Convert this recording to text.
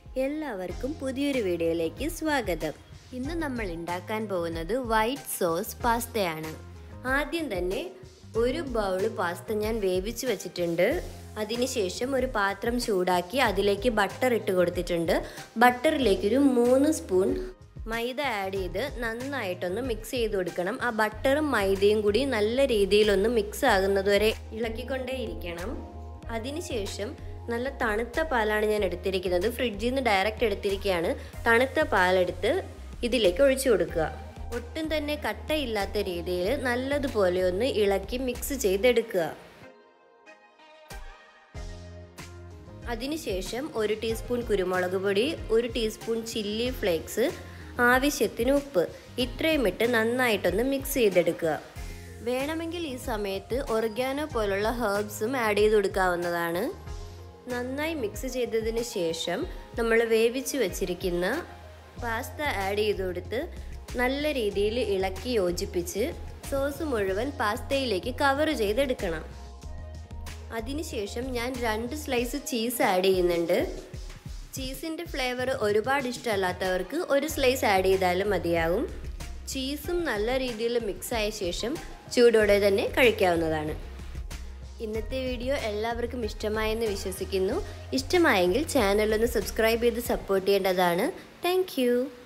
എല്ലാവർക്കും പുതിയൊരു വീഡിയോയിലേക്ക് സ്വാഗതം ഇന്ന് നമ്മൾ ഉണ്ടാക്കാൻ പോകുന്നത് വൈറ്റ് സോസ് പാസ്തയാണ് ആദ്യം തന്നെ ഒരു ബൗള് പാസ്ത ഞാൻ വേവിച്ച് വെച്ചിട്ടുണ്ട് അതിനുശേഷം ഒരു പാത്രം ചൂടാക്കി അതിലേക്ക് ബട്ടർ ഇട്ട് കൊടുത്തിട്ടുണ്ട് ബട്ടറിലേക്ക് ഒരു മൂന്ന് സ്പൂൺ മൈദ ആഡ് ചെയ്ത് നന്നായിട്ടൊന്ന് മിക്സ് ചെയ്ത് കൊടുക്കണം ആ ബട്ടറും മൈദയും കൂടി നല്ല രീതിയിലൊന്ന് മിക്സ് ആകുന്നത് വരെ ഇളക്കിക്കൊണ്ടേ ഇരിക്കണം അതിനുശേഷം നല്ല തണുത്ത പാലാണ് ഞാൻ എടുത്തിരിക്കുന്നത് ഫ്രിഡ്ജിൽ നിന്ന് ഡയറക്റ്റ് എടുത്തിരിക്കുകയാണ് തണുത്ത പാലെടുത്ത് ഇതിലേക്ക് ഒഴിച്ചു കൊടുക്കുക ഒട്ടും തന്നെ കട്ടയില്ലാത്ത രീതിയിൽ നല്ലതുപോലെ ഒന്ന് ഇളക്കി മിക്സ് ചെയ്തെടുക്കുക അതിനുശേഷം ഒരു ടീസ്പൂൺ കുരുമുളക് പൊടി ഒരു ടീസ്പൂൺ ചില്ലി ഫ്ലേക്സ് ആവശ്യത്തിന് ഉപ്പ് ഇത്രയും ഇട്ട് നന്നായിട്ടൊന്ന് മിക്സ് ചെയ്തെടുക്കുക വേണമെങ്കിൽ ഈ സമയത്ത് ഒർഗാനോ പോലുള്ള ഹേർബ്സും ആഡ് ചെയ്ത് കൊടുക്കാവുന്നതാണ് നന്നായി മിക്സ് ചെയ്തതിന് ശേഷം നമ്മൾ വേവിച്ച് വെച്ചിരിക്കുന്ന പാസ്ത ആഡ് ചെയ്ത് കൊടുത്ത് നല്ല രീതിയിൽ ഇളക്കി യോജിപ്പിച്ച് സോസ് മുഴുവൻ പാസ്തയിലേക്ക് കവർ ചെയ്തെടുക്കണം അതിനുശേഷം ഞാൻ രണ്ട് സ്ലൈസ് ചീസ് ആഡ് ചെയ്യുന്നുണ്ട് ചീസിൻ്റെ ഫ്ലേവർ ഒരുപാട് ഇഷ്ടമല്ലാത്തവർക്ക് ഒരു സ്ലൈസ് ആഡ് ചെയ്താലും മതിയാകും ചീസും നല്ല രീതിയിൽ മിക്സ് ആയ ശേഷം ചൂടോടെ തന്നെ കഴിക്കാവുന്നതാണ് ഇന്നത്തെ വീഡിയോ എല്ലാവർക്കും ഇഷ്ടമായെന്ന് വിശ്വസിക്കുന്നു ഇഷ്ടമായെങ്കിൽ ചാനലൊന്ന് സബ്സ്ക്രൈബ് ചെയ്ത് സപ്പോർട്ട് ചെയ്യേണ്ടതാണ് താങ്ക്